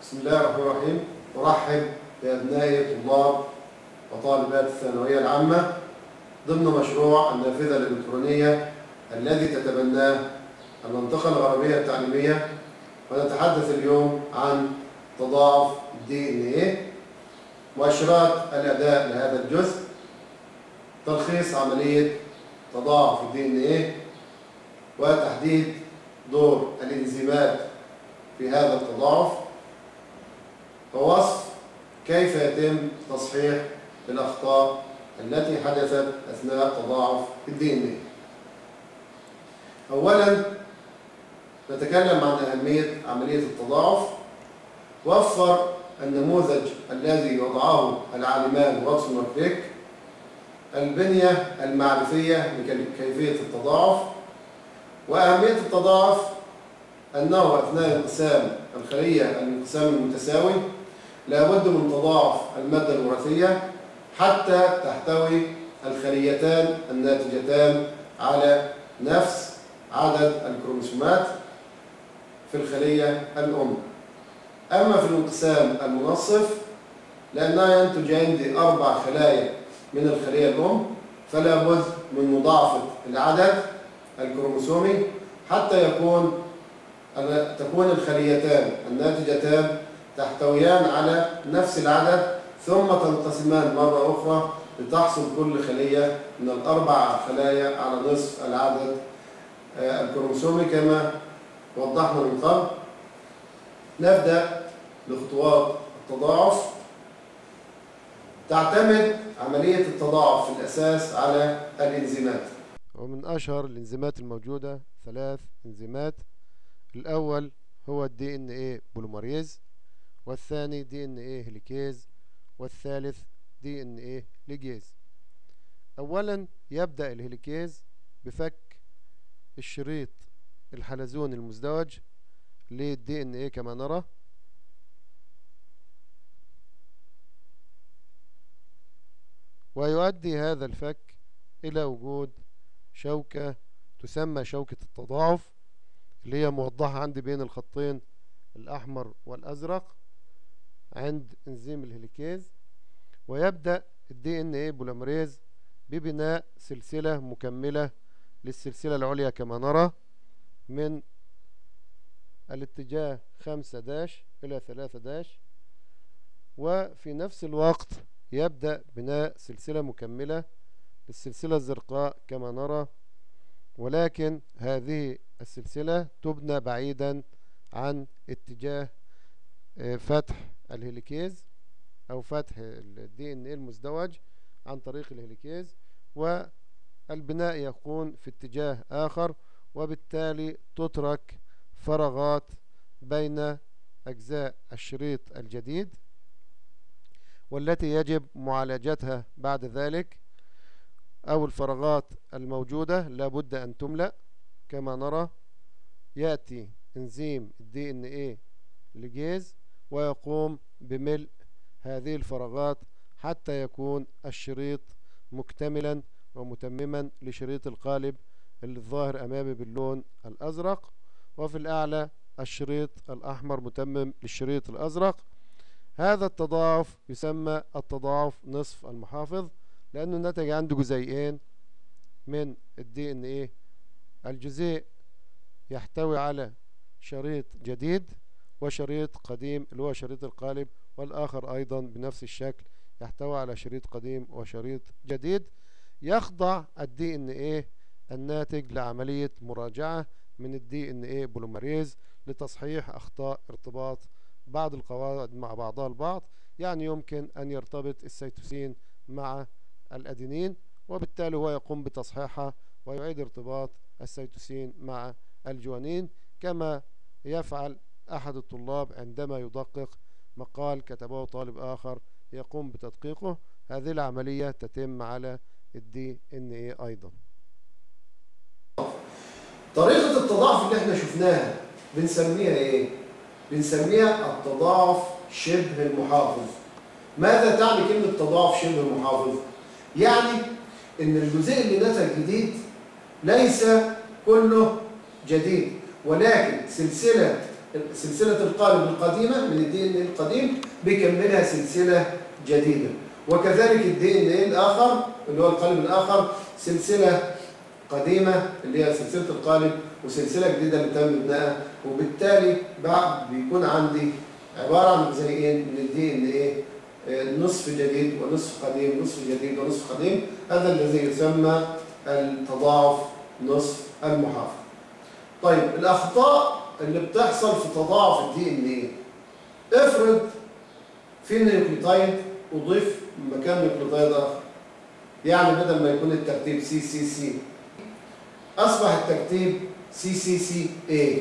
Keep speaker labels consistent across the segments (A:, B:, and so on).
A: بسم الله الرحمن الرحيم أرحب بأبنائي طلاب وطالبات الثانوية العامة ضمن مشروع النافذة الإلكترونية الذي تتبناه المنطقة الغربية التعليمية ونتحدث اليوم عن تضاعف الدي ان ايه مؤشرات الأداء لهذا الجزء تلخيص عملية تضاعف الدي ان ايه وتحديد دور الانزيمات في هذا التضاعف ووصف كيف يتم تصحيح الأخطاء التي حدثت أثناء تضاعف الدي ان ايه أولا نتكلم عن أهمية عملية التضاعف وفر النموذج الذي وضعه العالمان واتسون وكريك البنية المعرفية لكيفية التضاعف وأهمية التضاعف أنه أثناء انقسام الخلية الانقسام المتساوي لابد من تضاعف المادة الوراثية حتى تحتوي الخليتان الناتجتان على نفس عدد الكروموسومات في الخلية الأم أما في الانقسام المنصف لأنها ينتج عندي أربع خلايا من الخلية الأم فلا بد من مضاعفة العدد الكروموسومي حتى يكون تكون الخليتان الناتجتان تحتويان على نفس العدد ثم تنقسمان مرة أخرى لتحصل كل خلية من الأربع خلايا على نصف العدد الكروموسومي كما وضحنا من قبل نبدأ بخطوات التضاعف تعتمد عملية التضاعف في الأساس على الإنزيمات
B: ومن أشهر الإنزيمات الموجودة ثلاث إنزيمات الأول هو الدي ان ايه بوليمريز والثاني دي ان ايه هليكيز والثالث دي ان ايه ليجيز أولا يبدأ الهليكيز بفك الشريط الحلزوني المزدوج للدي ان ايه كما نرى ويؤدي هذا الفك إلى وجود شوكة تسمى شوكة التضاعف اللي هي موضحة عندي بين الخطين الأحمر والأزرق عند انزيم الهليكيز ويبدأ الدي ان ايه بوليمريز ببناء سلسلة مكملة للسلسلة العليا كما نرى من الاتجاه خمسة داش إلى ثلاثة داش وفي نفس الوقت يبدأ بناء سلسلة مكملة للسلسلة الزرقاء كما نرى ولكن هذه السلسلة تبنى بعيدا عن اتجاه فتح الهليكيز أو فتح الدي ان ايه المزدوج عن طريق الهليكيز والبناء يكون في اتجاه آخر وبالتالي تترك فراغات بين أجزاء الشريط الجديد والتي يجب معالجتها بعد ذلك أو الفراغات الموجودة لابد أن تملأ كما نرى يأتي انزيم الدي ان ايه لجيز ويقوم بملء هذه الفراغات حتى يكون الشريط مكتملا ومتمما لشريط القالب اللي الظاهر أمامي باللون الأزرق وفي الأعلى الشريط الأحمر متمم للشريط الأزرق هذا التضاعف يسمى التضاعف نصف المحافظ لأنه نتج عنده جزيئين من الدي ان ايه الجزيء يحتوي على شريط جديد وشريط قديم اللي هو شريط القالب والآخر أيضا بنفس الشكل يحتوي على شريط قديم وشريط جديد يخضع الدي ان ايه الناتج لعملية مراجعة من الدي ان ايه بوليمريز لتصحيح أخطاء ارتباط بعض القواعد مع بعضها البعض يعني يمكن أن يرتبط السيتوسين مع الأدينين وبالتالي هو يقوم بتصحيحها ويعيد ارتباط السيتوسين مع الجوانين كما يفعل أحد الطلاب عندما يدقق مقال كتبه طالب آخر يقوم بتدقيقه هذه العملية تتم على الدي ان ايه أيضا
A: طريقة التضاعف اللي احنا شفناها بنسميها ايه؟ بنسميها التضاعف شبه المحافظ ماذا تعني كلمة تضاعف شبه المحافظ؟ يعني ان الجزيء اللي نتج جديد ليس كله جديد ولكن سلسلة سلسلة القالب القديمة من الدي ان القديم بيكملها سلسلة جديدة وكذلك الدي ان الآخر اللي هو القالب الآخر سلسلة قديمة اللي هي سلسلة القالب وسلسلة جديدة اللي تم بنائها وبالتالي بعد بيكون عندي عبارة عن جزيئين من الدي ان ايه نصف جديد ونصف قديم نصف جديد ونصف قديم هذا الذي يسمى التضاعف نصف المحافظ طيب الأخطاء اللي بتحصل في تضاعف الدي ان ايه افرض في نيوكليوتايد أضيف مكان نيوكليوتايد آخر يعني بدل ما يكون الترتيب سي سي سي أصبح الترتيب سي سي سي اي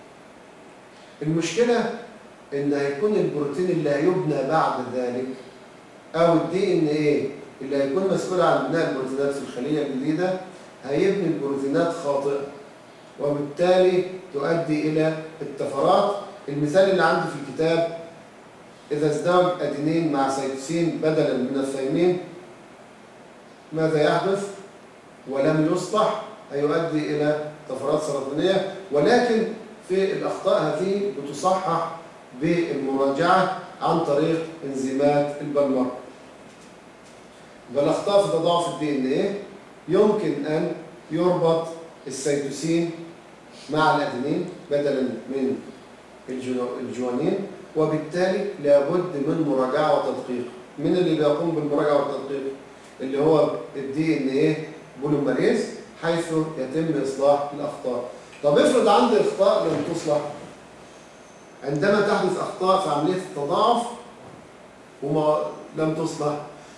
A: المشكلة إن هيكون البروتين اللي هيبنى بعد ذلك أو الدي إن إيه اللي هيكون مسؤول عن بناء البروتينات في الخلية الجديدة هيبني البروتينات خاطئة وبالتالي تؤدي إلى الطفرات المثال اللي عندي في الكتاب إذا ازدوج أدينين مع سيتوسين بدلا من الثيمين ماذا يحدث؟ ولم يصلح هيؤدي إلى طفرات سرطانية ولكن في الأخطاء هذه بتصحح بالمراجعة عن طريق انزيمات البلمر والأخطاء في تضاعف الدي ان ايه يمكن أن يربط السيتوسين مع الأدينين بدلا من الجوانين وبالتالي لابد من مراجعة وتدقيق من اللي بيقوم بالمراجعة والتدقيق اللي هو الدي ان ايه بوليمريز حيث يتم إصلاح الأخطاء طب افرض عندي أخطاء لم تصلح عندما تحدث أخطاء في عملية التضاعف وما لم تصلح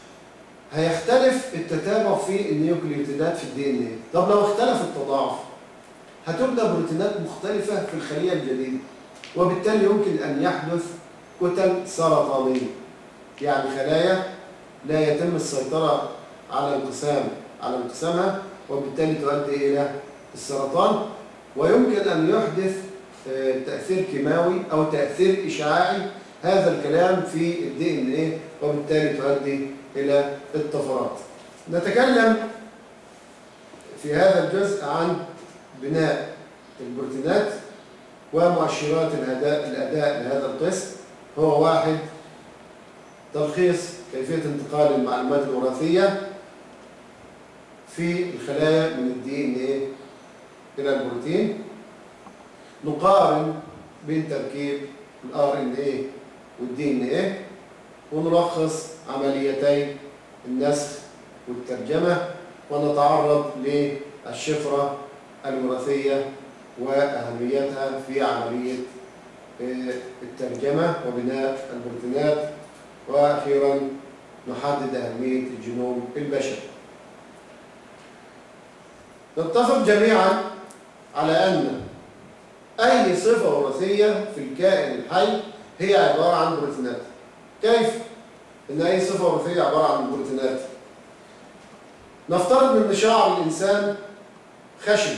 A: هيختلف التتابع في النيوكليوتيدات في الدي ان ايه طب لو اختلف التضاعف هتبنى بروتينات مختلفة في الخلية الجديدة وبالتالي يمكن أن يحدث كتل سرطانية يعني خلايا لا يتم السيطرة على انقسام على انقسامها وبالتالي تؤدي إلى السرطان ويمكن أن يحدث تأثير كيماوي أو تأثير إشعاعي هذا الكلام في الدي ان ايه وبالتالي تؤدي إلى الطفرات نتكلم في هذا الجزء عن بناء البروتينات ومؤشرات الأداء, الأداء لهذا القسم هو واحد تلخيص كيفية انتقال المعلومات الوراثية في الخلايا من الدي ان ايه إلى البروتين نقارن بين تركيب الار ان ايه والدي ان ايه ونلخص عمليتي النسخ والترجمة ونتعرض للشفرة الوراثية وأهميتها في عملية الترجمة وبناء البروتينات وأخيرا نحدد أهمية الجينوم البشري نتفق جميعا على أن أي صفة وراثية في الكائن الحي هي عبارة عن بروتينات كيف؟ إن أي صفة وراثية عبارة عن بروتينات نفترض أن شعر الإنسان خشن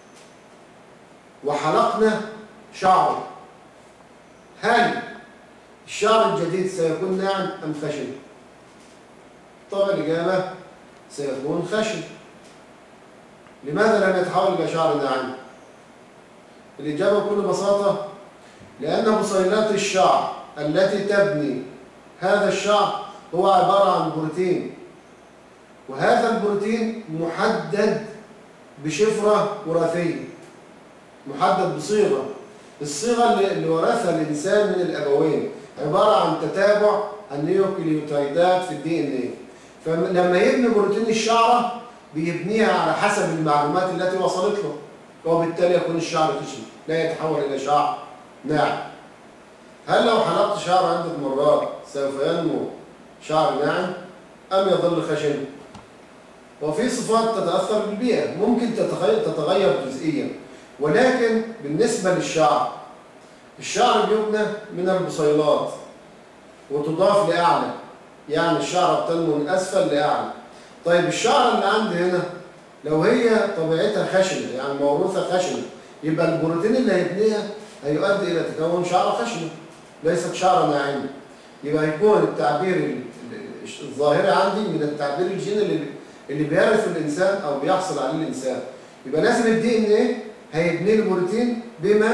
A: وحلقنا شعره هل الشعر الجديد سيكون ناعم أم خشن؟ طبعا الإجابة سيكون خشن لماذا لم يتحول إلى شعر ناعم؟ الإجابة بكل بساطة لأن بصيلات الشعر التي تبني هذا الشعر هو عبارة عن بروتين وهذا البروتين محدد بشفرة وراثية محدد بصيغة الصيغة اللي ورثها الإنسان من الأبوين عبارة عن تتابع النيوكليوتيدات في الدي ان ايه فلما يبني بروتين الشعرة بيبنيها على حسب المعلومات التي وصلت له وبالتالي يكون الشعر خشن لا يتحول إلى شعر ناعم هل لو حلقت شعر عدة مرات سوف ينمو شعر ناعم أم يظل خشن؟ وفي صفات تتأثر بالبيئة ممكن تتغير, تتغير جزئيا ولكن بالنسبة للشعر الشعر بيبنى من البصيلات وتضاف لأعلى يعني الشعر بتنمو من أسفل لأعلى طيب الشعر اللي عندي هنا لو هي طبيعتها خشنة يعني موروثة خشنة يبقى البروتين اللي هيبنيها هيؤدي إلى تكون شعر خشنة ليست شعر ناعمة يبقى يكون التعبير الظاهري عندي من التعبير الجيني اللي اللي بيرث الإنسان أو بيحصل عليه الإنسان يبقى لازم الدي إن إيه هيبني البروتين بما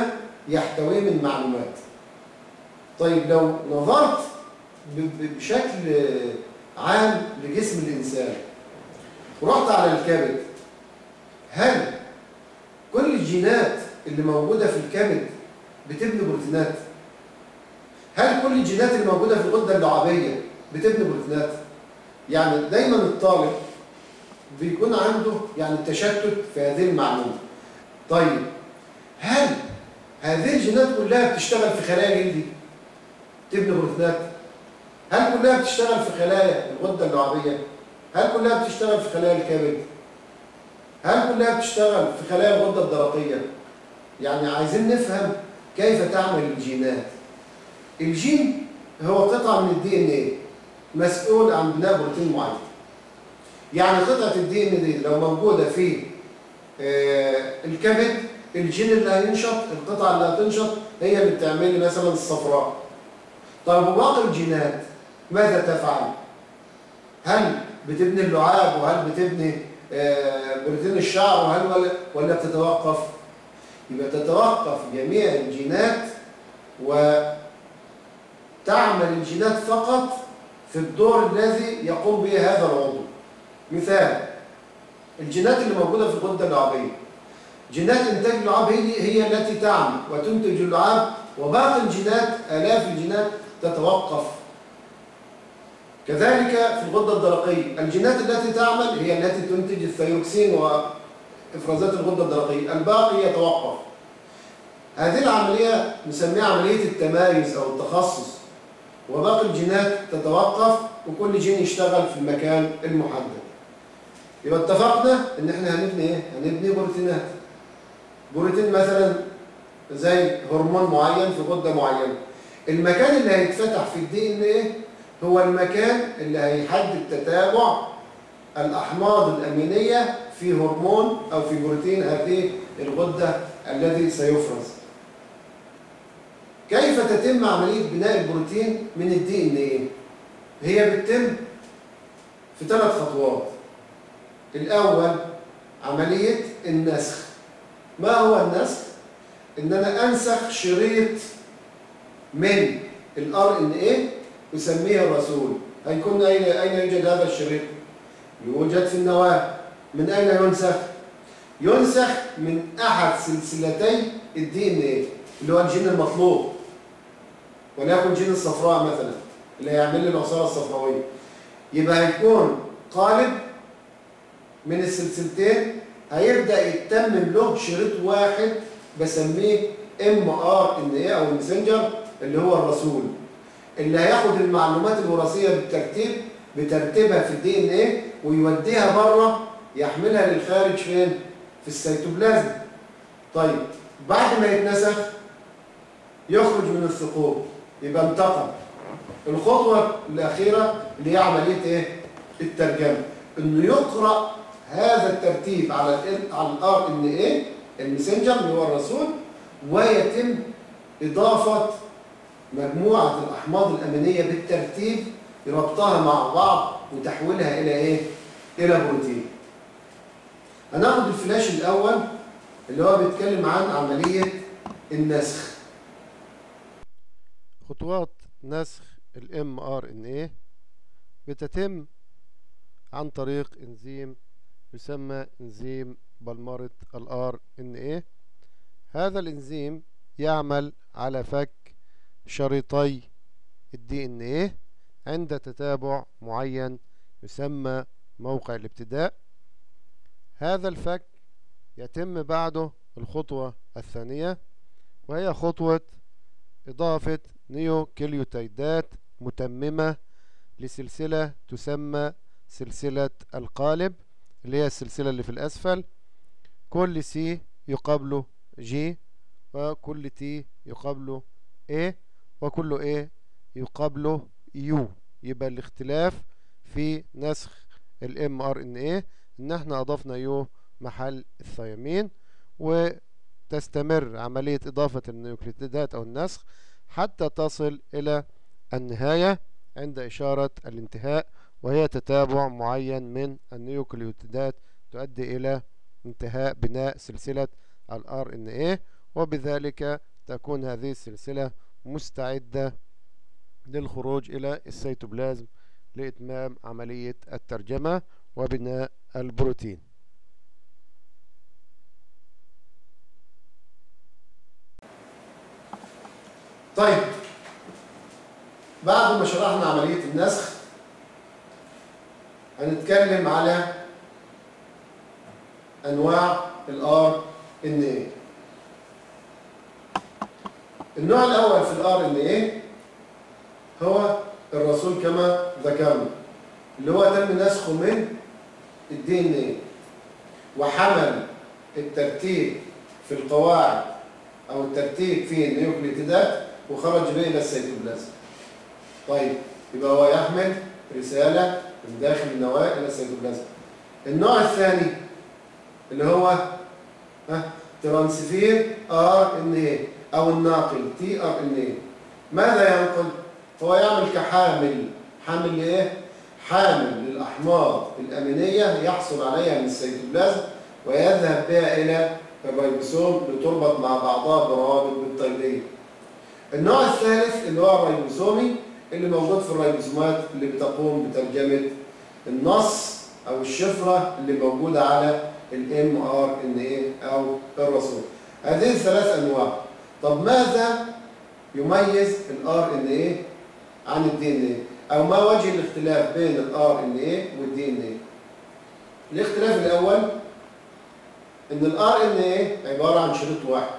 A: يحتويه من معلومات طيب لو نظرت ب- ب- بشكل عام لجسم الإنسان ورحت على الكبد هل كل الجينات اللي موجودة في الكبد بتبني بروتينات؟ هل كل الجينات اللي موجودة في الغدة اللعابية بتبني بروتينات؟ يعني دايما الطالب بيكون عنده يعني تشتت في هذه المعلومة. طيب هل هذه الجينات كلها بتشتغل في خلايا جلدي؟ تبني بروتينات؟ هل كلها بتشتغل في خلايا الغدة اللعابية؟ هل كلها بتشتغل في خلايا الكبد؟ هل كلها بتشتغل في خلايا الغدة الدرقية؟ يعني عايزين نفهم كيف تعمل الجينات. الجين هو قطعة من الدي ان ايه مسؤول عن بناء بروتين معين. يعني قطعة الدي ان دي لو موجودة في آه، الكبد الجين اللي هينشط القطعة اللي هتنشط هي اللي بتعمل لي مثلا الصفراء. طيب وباقي الجينات ماذا تفعل؟ هل بتبني اللعاب وهل بتبني آه، بروتين الشعر وهل ولا, ولا بتتوقف؟ يبقى تتوقف جميع الجينات وتعمل الجينات فقط في الدور الذي يقوم به هذا العضو. مثال الجينات اللي موجودة في الغدة اللعابية جينات إنتاج اللعاب هي هي التي تعمل وتنتج اللعاب وباقي الجينات آلاف الجينات تتوقف كذلك في الغدة الدرقية الجينات التي تعمل هي التي تنتج الثيروكسين وإفرازات الغدة الدرقية الباقي يتوقف هذه العملية نسميها عملية التمايز أو التخصص وباقي الجينات تتوقف وكل جين يشتغل في المكان المحدد يبقى اتفقنا ان احنا هنبني ايه؟ هنبني بروتينات بروتين مثلا زي هرمون معين في غده معينه المكان اللي هيتفتح في الدي ان ايه هو المكان اللي هيحدد تتابع الاحماض الامينيه في هرمون او في بروتين هذه الغده الذي سيفرز كيف تتم عمليه بناء البروتين من الدي ان ايه هي بتتم في ثلاث خطوات الأول عملية النسخ ما هو النسخ؟ إن أنا أنسخ شريط من ال RNA أسميه الرسول هيكون أين أين يوجد هذا الشريط؟ يوجد في النواة من أين ينسخ؟ ينسخ من أحد سلسلتي الدي ان ايه اللي هو الجين المطلوب وليكن جين الصفراء مثلا اللي هيعمل لي العصارة الصفراوية يبقى هيكون قالب من السلسلتين هيبدا يتمم له شريط واحد بسميه ام ار ان ايه او المسنجر اللي هو الرسول اللي هياخد المعلومات الوراثيه بالترتيب بترتيبها في الدي ان ايه ويوديها بره يحملها للخارج فين في السيتوبلازم طيب بعد ما يتنسخ يخرج من الثقوب يبقى انتقل الخطوه الاخيره اللي هي عمليه ايه الترجمه انه يقرا هذا الترتيب على ال على الار ان ايه المسنجر اللي هو الرسول ويتم اضافه مجموعه الاحماض الامينيه بالترتيب ربطها مع بعض وتحويلها الى ايه الى بروتين هناخد الفلاش الاول اللي هو بيتكلم عن عمليه النسخ
B: خطوات نسخ ال mRNA بتتم عن طريق انزيم يسمى انزيم بلمرة ال RNA هذا الانزيم يعمل على فك شريطي ال DNA عند تتابع معين يسمى موقع الابتداء هذا الفك يتم بعده الخطوة الثانية وهي خطوة إضافة نيوكليوتيدات متممة لسلسلة تسمى سلسلة القالب اللي هي السلسلة اللي في الأسفل كل سي يقابله جي وكل تي يقابله A وكل A يقابله يو يبقى الاختلاف في نسخ ال mRNA ان احنا اضفنا يو محل الثيامين وتستمر عملية اضافة النيوكليتيدات او النسخ حتى تصل الى النهاية عند اشارة الانتهاء وهي تتابع معين من النيوكليوتيدات تؤدي الى انتهاء بناء سلسلة ال RNA وبذلك تكون هذه السلسلة مستعدة للخروج إلى السيتوبلازم لإتمام عملية الترجمة وبناء البروتين
A: طيب بعد ما شرحنا عملية النسخ هنتكلم على أنواع الار ان ايه النوع الأول في الار ان ايه هو الرسول كما ذكرنا اللي هو تم نسخه من الدي ان ايه وحمل الترتيب في القواعد او الترتيب في النيوكليتيدات وخرج به الى السيتوبلازم طيب يبقى هو يحمل رسالة من داخل النواة الى السيتوبلازم النوع الثاني اللي هو ها ترانسفير ار ان اي او الناقل تي ار ان اي ماذا ينقل هو يعمل كحامل حامل لايه حامل للاحماض الامينيه يحصل عليها من السيتوبلازم ويذهب بها الى الريبوسوم لتربط مع بعضها بروابط بالطيليه النوع الثالث اللي هو الريبوسومي اللي موجود في الريبوسومات اللي بتقوم بترجمه النص او الشفره اللي موجوده على الام ار ان اي او الرسول هذه الثلاث انواع طب ماذا يميز الار ان اي عن الدي ان اي او ما وجه الاختلاف بين الار ان اي والدي ان اي الاختلاف الاول ان الار ان اي عباره عن شريط واحد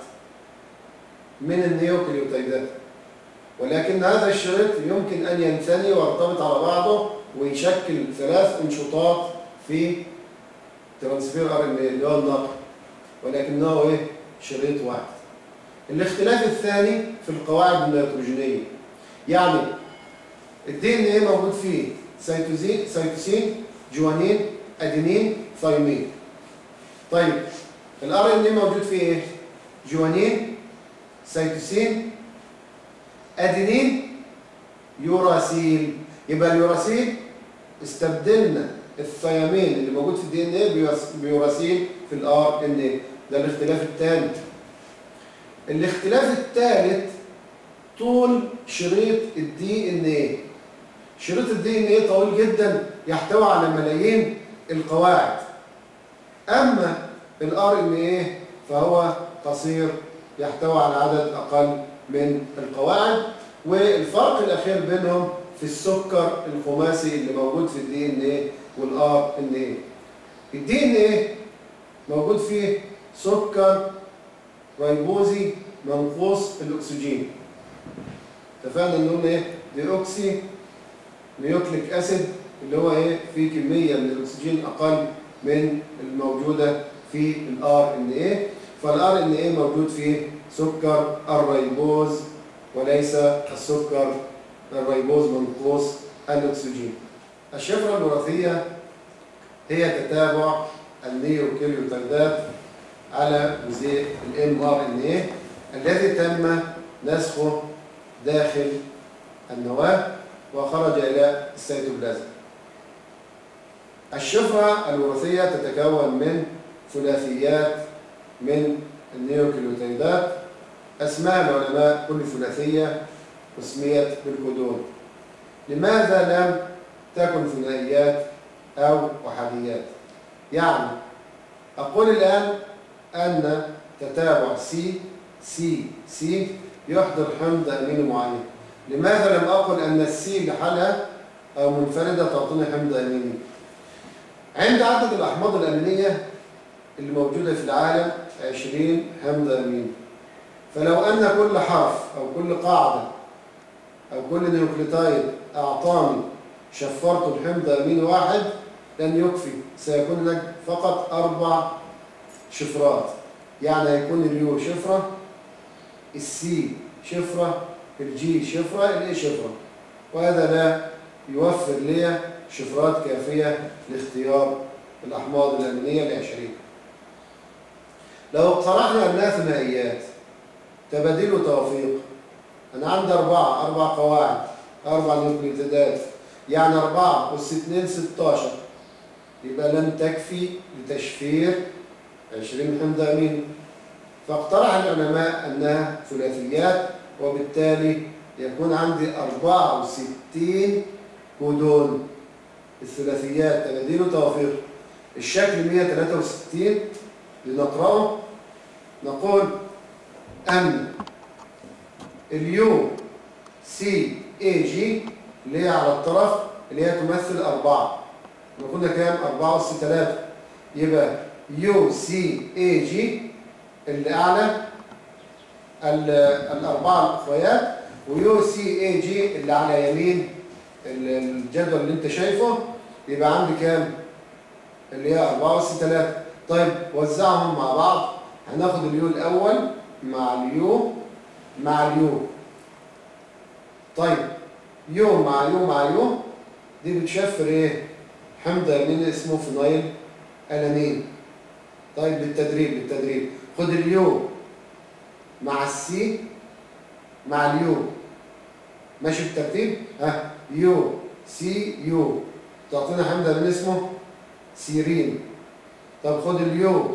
A: من النيوكليوتيدات ولكن هذا الشريط يمكن ان ينثني ويرتبط على بعضه ويشكل ثلاث انشطات في ترانسفير ار ان اي اللي هو النقل ولكنه ايه شريط واحد الاختلاف الثاني في القواعد النيتروجينيه يعني الدي ان ايه موجود فيه سيتوزين سيتوسين جوانين ادينين ثايمين طيب الار ان ايه موجود فيه ايه جوانين سيتوسين ادينين يوراسيل يبقى اليوراسيل استبدلنا الثيامين اللي موجود في الدي ان ايه بيوراسيل في الار ان ايه ده الاختلاف الثاني الاختلاف الثالث طول شريط الدي ان ايه شريط الدي ان ايه طويل جدا يحتوي على ملايين القواعد اما الار ان ايه فهو قصير يحتوي على عدد اقل من القواعد والفرق الاخير بينهم في السكر الخماسي اللي موجود في الدي ان ايه والار ان ايه الدي ان ايه موجود فيه سكر ريبوزي منقوص الاكسجين اتفقنا ان قلنا ايه ديوكسي نيوكليك اسيد اللي هو ايه فيه كميه من الاكسجين اقل من الموجوده في الار ان ايه فالار ان ايه موجود فيه سكر الريبوز وليس السكر الريبوز منقوص الاكسجين الشفره الوراثيه هي تتابع النيوكليوتيدات على جزيء الام ار ان ايه الذي تم نسخه داخل النواه وخرج الى السيتوبلازم الشفره الوراثيه تتكون من ثلاثيات من النيوكليوتيدات اسماء العلماء كل ثلاثيه اسميت بالكودون لماذا لم تكن ثنائيات او احاديات يعني اقول الان ان تتابع سي سي سي يحضر حمض اميني معين لماذا لم اقل ان السي لحالها او منفرده تعطيني حمض اميني عند عدد الاحماض الامينيه اللي موجوده في العالم 20 حمض اميني فلو ان كل حرف او كل قاعده او كل نيوكليتايد اعطاني شفرت الحمض اميني واحد لن يكفي سيكون هناك فقط اربع شفرات يعني هيكون اليو شفره السي شفره الجي شفره الاي شفره وهذا لا يوفر لي شفرات كافيه لاختيار الاحماض الامينيه ل 20 لو اقترحنا انها ثنائيات تبادل وتوفيق انا عندي اربعه اربع قواعد اربع نيوكليوتيدات يعني اربعه اس 2 16 يبقى لن تكفي لتشفير 20 حمض امين فاقترح العلماء أنها ثلاثيات وبالتالي يكون عندي 64 كودون الثلاثيات تباديل وتوافيق الشكل 163 لنقرأه نقول أن اليو سي اي جي اللي هي على الطرف اللي هي تمثل أربعة وكنا كام؟ أربعة أس تلاتة يبقى يو سي اي جي اللي أعلى ال- الأربعة الأخريات ويو سي اي جي اللي على يمين ال- الجدول اللي أنت شايفه يبقى عندي كام؟ اللي هي أربعة أس تلاتة طيب وزعهم مع بعض هناخد اليو الأول مع اليو مع اليو طيب يو مع يو مع يو دي بتشفر ايه حمض امين اسمه فينايل الانين طيب بالتدريب بالتدريب خد اليو مع السي مع اليو ماشي بالترتيب ها يو سي يو تعطينا حمض امين اسمه سيرين طب خد اليو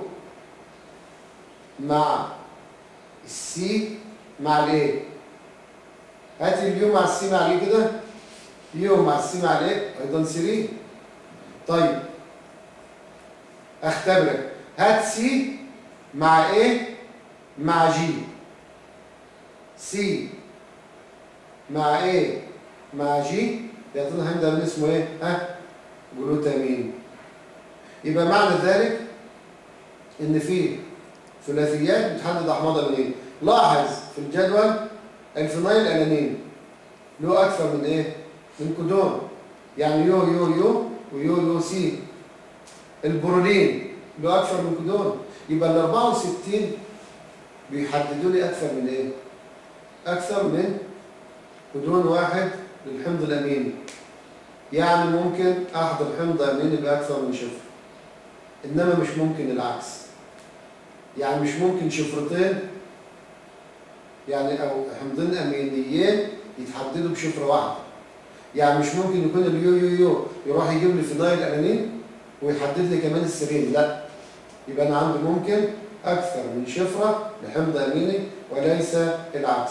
A: مع السي مع الايه هات اليو مع السي مع الايه كده يو مع السي مع الايه ايضا سيرين طيب اختبرك هات سي مع ايه مع جي سي مع ايه مع جي يعطينا حمض امين اسمه ايه ها جلوتامين يبقى معنى ذلك ان في ثلاثيات بتحدد احماض امينيه لاحظ في الجدول الفينايل الانين له اكثر من ايه من كودون يعني يو يو يو ويو يو سي البرولين له اكثر من كودون يبقى ال 64 بيحددوا لي اكثر من ايه اكثر من كودون واحد للحمض الاميني يعني ممكن احضر حمض اميني باكثر من شفر انما مش ممكن العكس يعني مش ممكن شفرتين يعني او حمضين امينيين يتحددوا بشفره واحده يعني مش ممكن يكون اليو يو يو يروح يجيب لي فينايل الانين ويحدد لي كمان السرين لا يبقى انا عندي ممكن اكثر من شفره لحمض اميني وليس العكس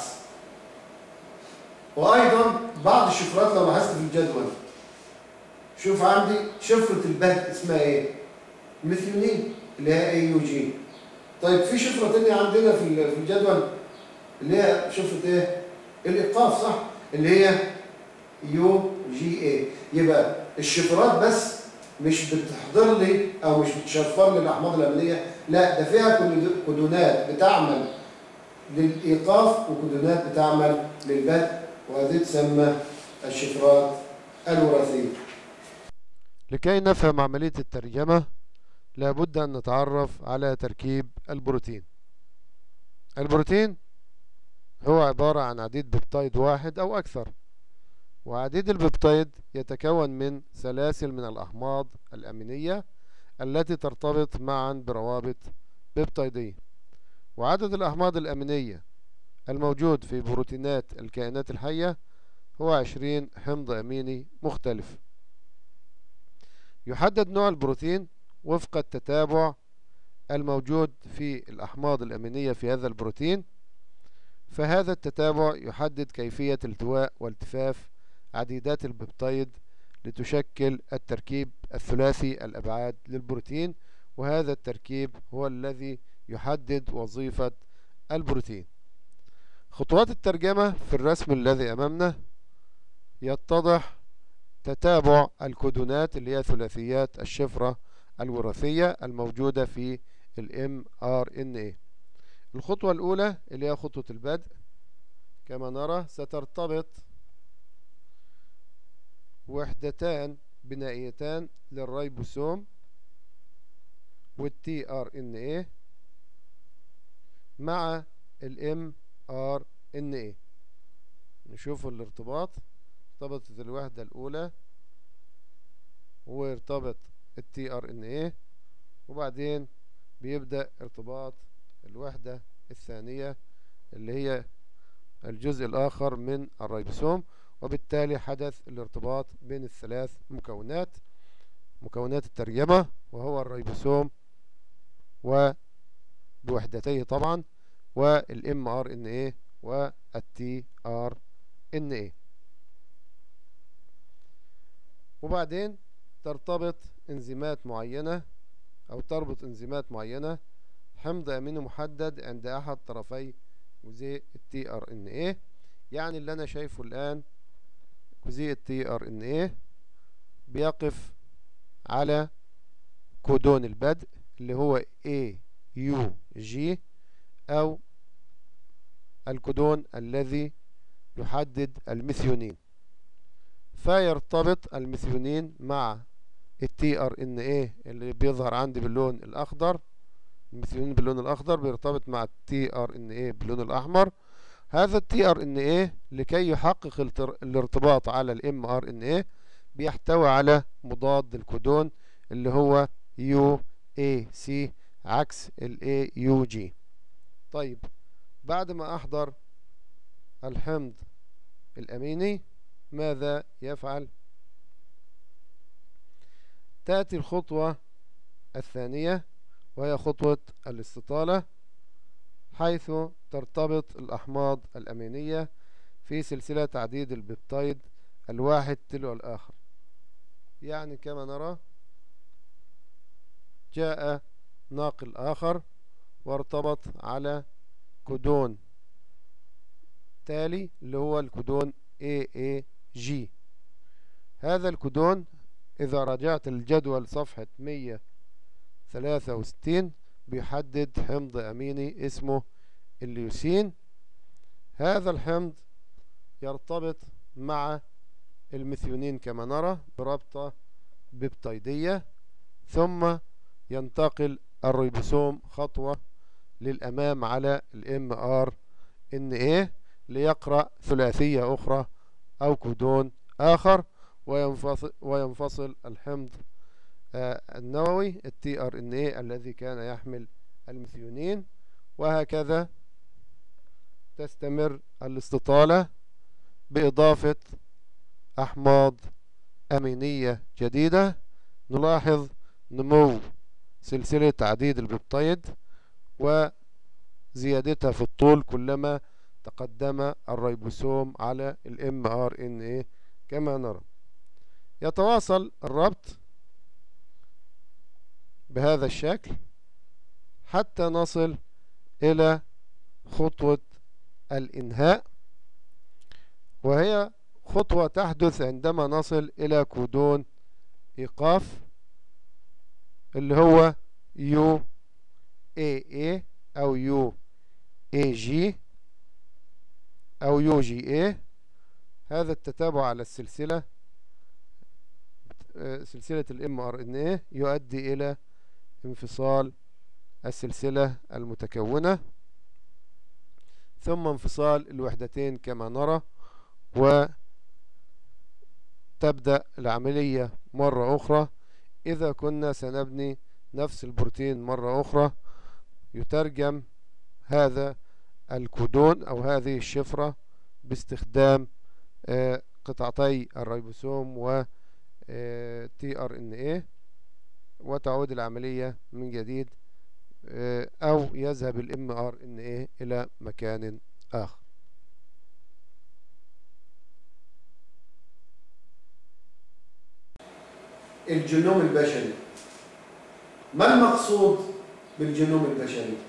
A: وايضا بعض الشفرات لو لاحظت في الجدول شوف عندي شفره البهت اسمها ايه ميثيونين اللي هي اي يو جي طيب في شفره ثانيه عندنا في ال- في الجدول اللي هي شفره ايه الايقاف صح اللي هي يو جي اي يبقى الشفرات بس مش بتحضر لي او مش بتشفر لي الاحماض الامينيه لا ده فيها كود- كودونات بتعمل للايقاف وكودونات بتعمل للبدء وهذه تسمى الشفرات الوراثيه
B: لكي نفهم عملية الترجمة لابد أن نتعرف على تركيب البروتين البروتين هو عبارة عن عديد بيبتايد واحد أو أكثر وعديد البيبتايد يتكون من سلاسل من الأحماض الأمينية التي ترتبط معا بروابط بيبتايدية وعدد الأحماض الأمينية الموجود في بروتينات الكائنات الحية هو 20 حمض أميني مختلف يحدد نوع البروتين وفق التتابع الموجود في الأحماض الأمينية في هذا البروتين فهذا التتابع يحدد كيفية التواء والتفاف عديدات البيبتايد لتشكل التركيب الثلاثي الأبعاد للبروتين وهذا التركيب هو الذي يحدد وظيفة البروتين خطوات الترجمة في الرسم الذي أمامنا يتضح تتابع الكودونات اللي هي ثلاثيات الشفرة الوراثية الموجودة في ال mRNA الخطوة الأولى اللي هي خطوة البدء كما نرى سترتبط وحدتان بنائيتان للريبوسوم والتي ار ان ايه مع الام ار ان ايه نشوف الارتباط ارتبطت الوحدة الأولى وارتبط التي ار ان ايه وبعدين بيبدأ ارتباط الوحدة الثانية اللي هي الجزء الآخر من الريبوسوم وبالتالي حدث الارتباط بين الثلاث مكونات مكونات الترجمة وهو الريبوسوم بوحدتيه طبعا والام ار ان ايه والتي ار ان ايه وبعدين ترتبط انزيمات معينة او تربط انزيمات معينة حمض اميني محدد عند احد طرفي جزيء التي ار ان ايه يعني اللي انا شايفه الان جزيء التي ار ان ايه بيقف على كودون البدء اللي هو A U G أو الكودون الذي يحدد الميثيونين فيرتبط الميثيونين مع التي ار ان ايه اللي بيظهر عندي باللون الاخضر الميثيونين باللون الاخضر بيرتبط مع التي ار ان ايه باللون الاحمر هذا التي ار ان ايه لكي يحقق الارتباط على الام ار ان ايه بيحتوي على مضاد الكودون اللي هو يو اي سي عكس الاي يو جي طيب بعد ما احضر الحمض الاميني ماذا يفعل تأتي الخطوة الثانية وهي خطوة الاستطالة حيث ترتبط الأحماض الأمينية في سلسلة تعديد البيبتايد الواحد تلو الآخر يعني كما نرى جاء ناقل آخر وارتبط على كودون تالي اللي هو الكودون AAG هذا الكودون إذا رجعت الجدول صفحة 163 بيحدد حمض أميني اسمه الليوسين هذا الحمض يرتبط مع الميثيونين كما نرى بربطة بيبتيدية ثم ينتقل الريبوسوم خطوة للأمام على الام ار ان ايه ليقرأ ثلاثية أخرى أو كودون آخر وينفصل, وينفصل الحمض آه النووي التي ار ان ايه الذي كان يحمل الميثيونين وهكذا تستمر الاستطالة بإضافة أحماض أمينية جديدة نلاحظ نمو سلسلة تعديد البيبتايد وزيادتها في الطول كلما تقدم الريبوسوم على الام ار ان ايه كما نرى يتواصل الربط بهذا الشكل حتى نصل الى خطوة الانهاء وهي خطوة تحدث عندما نصل الى كودون ايقاف اللي هو يو اي اي او يو اي جي او يو جي اي هذا التتابع على السلسلة سلسلة الام ار ان اي يؤدي الى انفصال السلسلة المتكونة ثم انفصال الوحدتين كما نرى وتبدأ العملية مرة أخرى إذا كنا سنبني نفس البروتين مرة أخرى يترجم هذا الكودون أو هذه الشفرة باستخدام قطعتي الريبوسوم و تي ار ان ايه وتعود العملية من جديد أو يذهب الام ار ان ايه إلى مكان آخر
A: الجينوم البشري ما المقصود بالجينوم البشري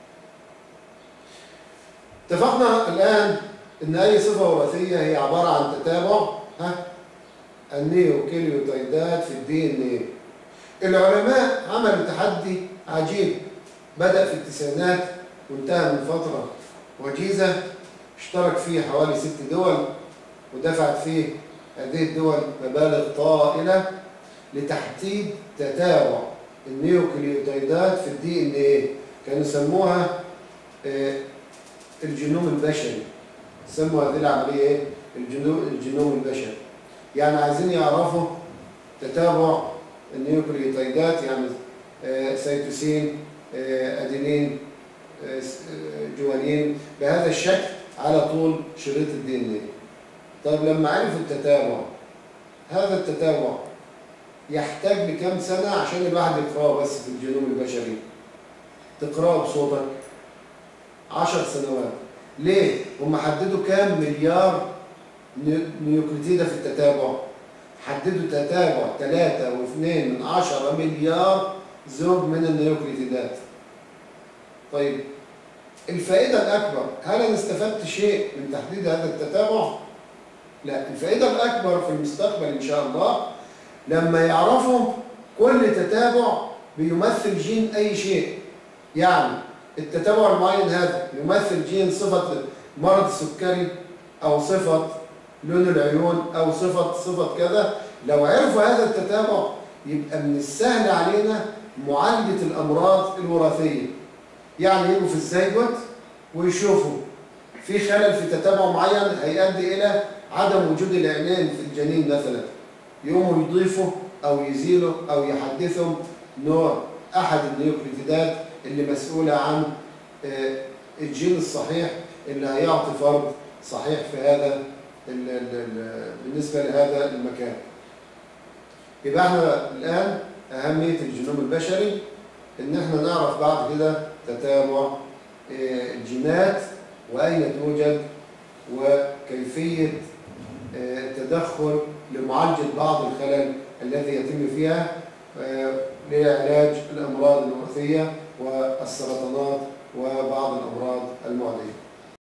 A: اتفقنا الآن ان اي صفة وراثية هي عبارة عن تتابع ها النيوكليوتيدات في الدي ان ايه العلماء عملوا تحدي عجيب بدأ في التسعينات وانتهى من فترة وجيزة اشترك فيه حوالي ست دول ودفعت فيه هذه الدول مبالغ طائلة لتحديد تتابع النيوكليوتيدات في الدي ان ايه كانوا يسموها اه الجينوم البشري سموا هذه العملية ايه الجينوم البشري يعني عايزين يعرفوا تتابع النيوكليوتيدات يعني اه سيتوسين اه ادينين جوانين بهذا الشكل على طول شريط الدي ان ايه طيب لما عرفوا التتابع هذا التتابع يحتاج لكم سنة عشان الواحد يقراه بس في الجينوم البشري تقراه بصوتك عشر سنوات ليه؟ هم حددوا كام مليار نيو- نيوكليتيدة في التتابع حددوا تتابع 3.2 من عشرة مليار زوج من النيوكليتيدات طيب الفائدة الأكبر هل أنا استفدت شيء من تحديد هذا التتابع؟ لا الفائدة الأكبر في المستقبل إن شاء الله لما يعرفوا كل تتابع بيمثل جين أي شيء يعني التتابع المعين هذا يمثل جين صفة مرض السكري أو صفة لون العيون أو صفة صفة كذا لو عرفوا هذا التتابع يبقى من السهل علينا معالجة الأمراض الوراثية يعني يجوا في الزيجوت ويشوفوا في خلل في تتابع معين هيؤدي إلى عدم وجود العينين في الجنين مثلا يقوموا يضيفوا أو يزيلوا أو يحدثوا نوع أحد النيوكليتيدات اللي مسؤولة عن آه، الجين الصحيح اللي هيعطي فرد صحيح في هذا ال ال ال بالنسبة لهذا المكان يبقى احنا الآن أهمية الجينوم البشري إن احنا نعرف بعد كده تتابع آه، الجينات وأين توجد وكيفية آه، التدخل لمعالجة بعض الخلل الذي يتم فيها آه، لعلاج الأمراض الوراثية والسرطانات وبعض الأمراض المعدية